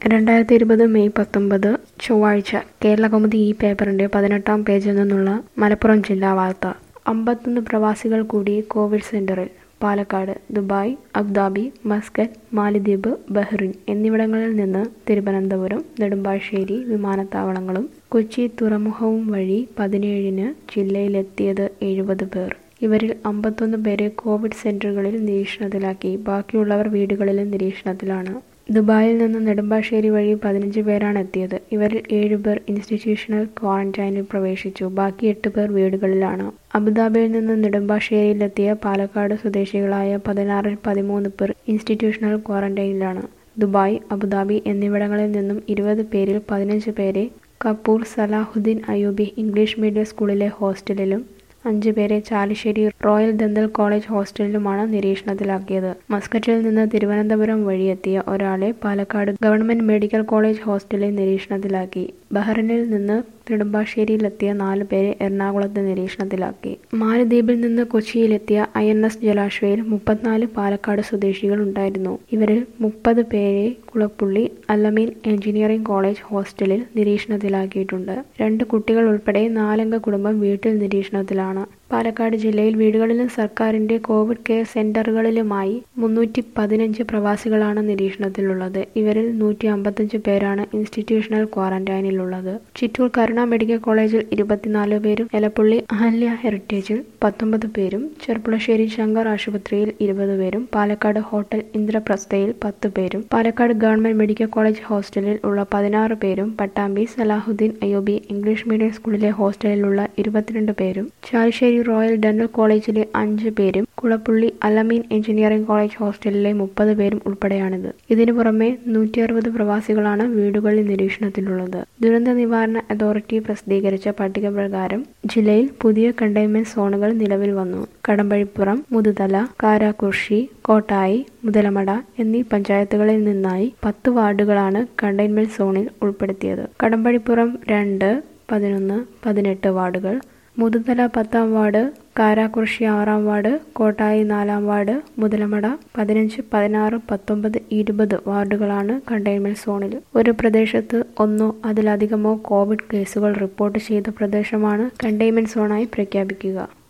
രണ്ടായിരത്തി ഇരുപത് മെയ് പത്തൊമ്പത് ചൊവ്വാഴ്ച കേരളകൗമുദി ഈ പേപ്പറിന്റെ പതിനെട്ടാം പേജിൽ നിന്നുള്ള മലപ്പുറം ജില്ലാ വാർത്ത അമ്പത്തൊന്ന് പ്രവാസികൾ കൂടി കോവിഡ് സെന്ററിൽ പാലക്കാട് ദുബായ് അബുദാബി മസ്കറ്റ് മാലിദ്വീപ് ബഹ്റിൻ എന്നിവിടങ്ങളിൽ നിന്ന് തിരുവനന്തപുരം നെടുമ്പാശ്ശേരി വിമാനത്താവളങ്ങളും കൊച്ചി തുറമുഖവും വഴി പതിനേഴിന് ജില്ലയിലെത്തിയത് എഴുപത് പേർ ഇവരിൽ അമ്പത്തൊന്ന് പേരെ കോവിഡ് സെന്ററുകളിൽ നിരീക്ഷണത്തിലാക്കി ബാക്കിയുള്ളവർ വീടുകളിലും നിരീക്ഷണത്തിലാണ് ദുബായിൽ നിന്ന് നെടുമ്പാശ്ശേരി വഴി പതിനഞ്ച് പേരാണ് എത്തിയത് ഇവരിൽ ഏഴുപേർ ഇൻസ്റ്റിറ്റ്യൂഷണൽ ക്വാറന്റൈനിൽ പ്രവേശിച്ചു ബാക്കി എട്ട് പേർ വീടുകളിലാണ് അബുദാബിയിൽ നിന്ന് നെടുമ്പാശ്ശേരിയിലെത്തിയ പാലക്കാട് സ്വദേശികളായ പതിനാറിൽ പതിമൂന്ന് പേർ ഇൻസ്റ്റിറ്റ്യൂഷണൽ ക്വാറന്റൈനിലാണ് ദുബായ് അബുദാബി എന്നിവിടങ്ങളിൽ നിന്നും ഇരുപത് പേരിൽ പതിനഞ്ച് പേരെ കപൂർ സലാഹുദ്ദീൻ അയൂബി ഇംഗ്ലീഷ് മീഡിയം സ്കൂളിലെ ഹോസ്റ്റലിലും അഞ്ചു പേരെ ചാലിശ്ശേരി റോയൽ ദന്തൽ കോളേജ് ഹോസ്റ്റലിലുമാണ് നിരീക്ഷണത്തിലാക്കിയത് മസ്കറ്റിൽ നിന്ന് തിരുവനന്തപുരം വഴിയെത്തിയ ഒരാളെ പാലക്കാട് ഗവൺമെന്റ് മെഡിക്കൽ കോളേജ് ഹോസ്റ്റലിൽ നിരീക്ഷണത്തിലാക്കി ബഹ്റിനിൽ നിന്ന് നെടുമ്പാശ്ശേരിയിലെത്തിയ നാല് പേരെ എറണാകുളത്ത് നിരീക്ഷണത്തിലാക്കി മാലദ്വീപിൽ നിന്ന് കൊച്ചിയിലെത്തിയ ഐ എൻ എസ് ജലാശ്വയിൽ മുപ്പത്തിനാല് പാലക്കാട് സ്വദേശികൾ ഉണ്ടായിരുന്നു ഇവരിൽ മുപ്പത് പേരെ കുളപ്പുള്ളി അല്ലമീൻ എഞ്ചിനീയറിംഗ് കോളേജ് ഹോസ്റ്റലിൽ നിരീക്ഷണത്തിലാക്കിയിട്ടുണ്ട് രണ്ട് കുട്ടികൾ ഉൾപ്പെടെ നാലംഗ കുടുംബം വീട്ടിൽ നിരീക്ഷണത്തിലാണ് പാലക്കാട് ജില്ലയിൽ വീടുകളിലും സർക്കാരിന്റെ കോവിഡ് കെയർ സെന്ററുകളിലുമായി മുന്നൂറ്റി പതിനഞ്ച് പ്രവാസികളാണ് നിരീക്ഷണത്തിലുള്ളത് ഇവരിൽ നൂറ്റി അമ്പത്തഞ്ച് പേരാണ് ഇൻസ്റ്റിറ്റ്യൂഷണൽ ക്വാറന്റൈനിലുള്ളത് ചിറ്റൂർ കരുണ മെഡിക്കൽ കോളേജിൽ ഇരുപത്തിനാല് പേരും എലപ്പുള്ളി അഹല്യ ഹെറിറ്റേജിൽ പത്തൊമ്പത് പേരും ചെർപ്പുളശ്ശേരി ശങ്കർ ആശുപത്രിയിൽ ഇരുപത് പേരും പാലക്കാട് ഹോട്ടൽ ഇന്ദ്രപ്രസ്ഥയിൽ പത്ത് പേരും പാലക്കാട് ഗവൺമെന്റ് മെഡിക്കൽ കോളേജ് ഹോസ്റ്റലിൽ ഉള്ള പതിനാറ് പേരും പട്ടാമ്പി സലാഹുദ്ദീൻ അയ്യൂബി ഇംഗ്ലീഷ് മീഡിയം സ്കൂളിലെ ഹോസ്റ്റലിലുള്ള ഇരുപത്തിരണ്ട് പേരും ചാലിശ്ശേരി റോയൽ ഡെന്റൽ കോളേജിലെ അഞ്ച് പേരും കുളപ്പുള്ളി അലമീൻ എഞ്ചിനീയറിംഗ് കോളേജ് ഹോസ്റ്റലിലെ മുപ്പത് പേരും ഉൾപ്പെടെയാണിത് ഇതിനു പുറമെ നൂറ്റി അറുപത് പ്രവാസികളാണ് വീടുകളിൽ നിരീക്ഷണത്തിലുള്ളത് ദുരന്ത നിവാരണ അതോറിറ്റി പ്രസിദ്ധീകരിച്ച പട്ടിക പ്രകാരം ജില്ലയിൽ പുതിയ കണ്ടെയ്ൻമെന്റ് സോണുകൾ നിലവിൽ വന്നു കടമ്പഴിപ്പുറം മുതുതല കാരാകുർശി കോട്ടായി മുതലമട എന്നീ പഞ്ചായത്തുകളിൽ നിന്നായി പത്ത് വാർഡുകളാണ് കണ്ടെയ്ൻമെന്റ് സോണിൽ ഉൾപ്പെടുത്തിയത് കടമ്പഴിപ്പുറം രണ്ട് പതിനൊന്ന് പതിനെട്ട് വാർഡുകൾ മുതുതല പത്താം വാർഡ് കാരാകുർശി ആറാം വാർഡ് കോട്ടായി നാലാം വാർഡ് മുതലമട പതിനഞ്ച് പതിനാറ് പത്തൊമ്പത് ഇരുപത് വാർഡുകളാണ് കണ്ടെയ്ൻമെന്റ് സോണിൽ ഒരു പ്രദേശത്ത് ഒന്നോ അതിലധികമോ കോവിഡ് കേസുകൾ റിപ്പോർട്ട് ചെയ്ത പ്രദേശമാണ് കണ്ടെയ്ൻമെന്റ് സോണായി പ്രഖ്യാപിക്കുക